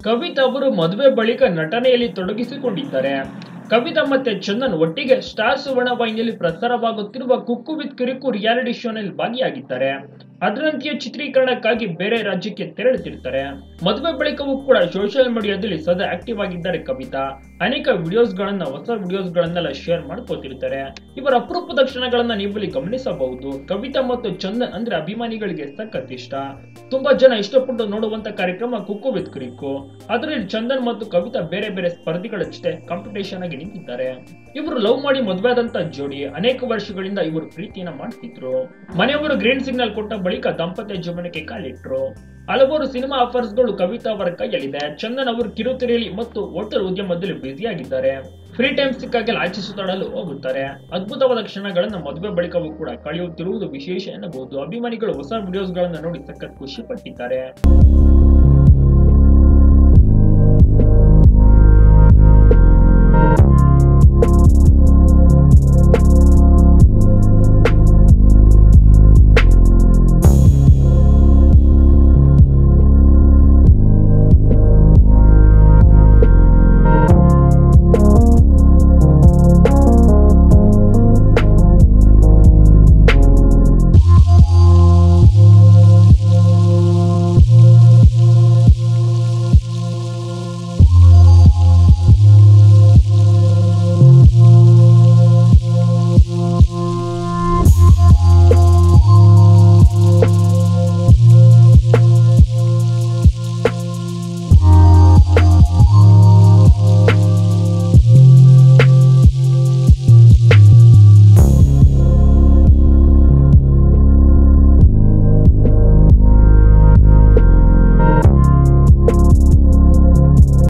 ಕವಿತಾ ಅವರು ಮದುವೆ ಬಳಿಕ ನಟನೆಯಲ್ಲಿ ತೊಡಗಿಸಿಕೊಂಡಿದ್ದಾರೆ ಕವಿತಾ ಮತ್ತೆ ಚಂದನ್ ಒಟ್ಟಿಗೆ ಸ್ಟಾರ್ ಸುವರ್ಣ ವಾಹಿನಿಯಲ್ಲಿ ಪ್ರಸಾರವಾಗುತ್ತಿರುವ ಕುಕ್ಕು ವಿತ್ ಕಿರಿಕು ರಿಯಾಲಿಟಿ ಶೋನಲ್ಲಿ ಭಾಗಿಯಾಗಿದ್ದಾರೆ ಅದರಂತೆಯೇ ಚಿತ್ರೀಕರಣಕ್ಕಾಗಿ ಬೇರೆ ರಾಜ್ಯಕ್ಕೆ ತೆರಳುತ್ತಿರ್ತಾರೆ ಮದುವೆ ಬಳಿಕವೂ ಕೂಡ ಸೋಷಿಯಲ್ ಮೀಡಿಯಾದಲ್ಲಿ ಸದಾ ಆಕ್ಟಿವ್ ಆಗಿದ್ದಾರೆ ಕವಿತಾ ಅನೇಕ ವಿಡಿಯೋಸ್ ಗಳನ್ನ ಹೊಸ ವಿಡಿಯೋಸ್ ಗಳನ್ನೆಲ್ಲ ಶೇರ್ ಮಾಡ್ಕೋತಿರ್ತಾರೆ ಇವರ ಅಪರೂಪದ ಕ್ಷಣಗಳನ್ನ ನೀವಲ್ಲಿ ಗಮನಿಸಬಹುದು ಕವಿತಾ ಮತ್ತು ಚಂದನ್ ಅಂದ್ರೆ ಅಭಿಮಾನಿಗಳಿಗೆ ಸಖತ್ ಇಷ್ಟ ತುಂಬಾ ಜನ ಇಷ್ಟಪಟ್ಟು ನೋಡುವಂತ ಕಾರ್ಯಕ್ರಮ ಕುಕ್ಕು ವಿತ್ ಕ್ರಿಕ್ಕು ಅದರಲ್ಲಿ ಚಂದನ್ ಮತ್ತು ಕವಿತಾ ಬೇರೆ ಬೇರೆ ಸ್ಪರ್ಧಿಗಳ ಜೊತೆ ಕಾಂಪಿಟೇಷನ್ ಆಗಿ ನಿಂತಿದ್ದಾರೆ ಇವರು ಲವ್ ಮಾಡಿ ಮದುವೆ ಆದಂತ ಜೋಡಿ ಅನೇಕ ವರ್ಷಗಳಿಂದ ಇವರು ಪ್ರೀತಿಯನ್ನ ಮಾಡ್ತಿದ್ರು ಮನೆಯವರು ಗ್ರೀನ್ ಸಿಗ್ನಲ್ ಕೊಟ್ಟ ಬಳಿಕ ದಾಂಪತ್ಯ ಜೀವನಕ್ಕೆ ಕಾಲಿಟ್ರು ಹಲವಾರು ಸಿನಿಮಾ ಆಫರ್ಸ್ ಗಳು ಕವಿತಾ ಅವರ ಕೈಯಲ್ಲಿದೆ ಚಂದನ್ ಅವರು ಕಿರುತೆರೆಯಲ್ಲಿ ಮತ್ತು ಹೋಟೆಲ್ ಉದ್ಯಮದಲ್ಲಿ ಬ್ಯುಸಿಯಾಗಿದ್ದಾರೆ ಫ್ರೀ ಟೈಮ್ ಸಿಕ್ಕಾಗೆಲ್ಲ ಆಚೆ ಸುತ್ತಾಡಲು ಹೋಗುತ್ತಾರೆ ಅದ್ಭುತವಾದ ಕ್ಷಣಗಳನ್ನ ಮದುವೆ ಬಳಿಕವೂ ಕೂಡ ಕಳೆಯುತ್ತಿರುವುದು ವಿಶೇಷ ಎನ್ನಬಹುದು ಅಭಿಮಾನಿಗಳು ಹೊಸ ವಿಡಿಯೋಸ್ ಗಳನ್ನ ನೋಡಿ ಸಖತ್ ಖುಷಿ ಪಟ್ಟಿದ್ದಾರೆ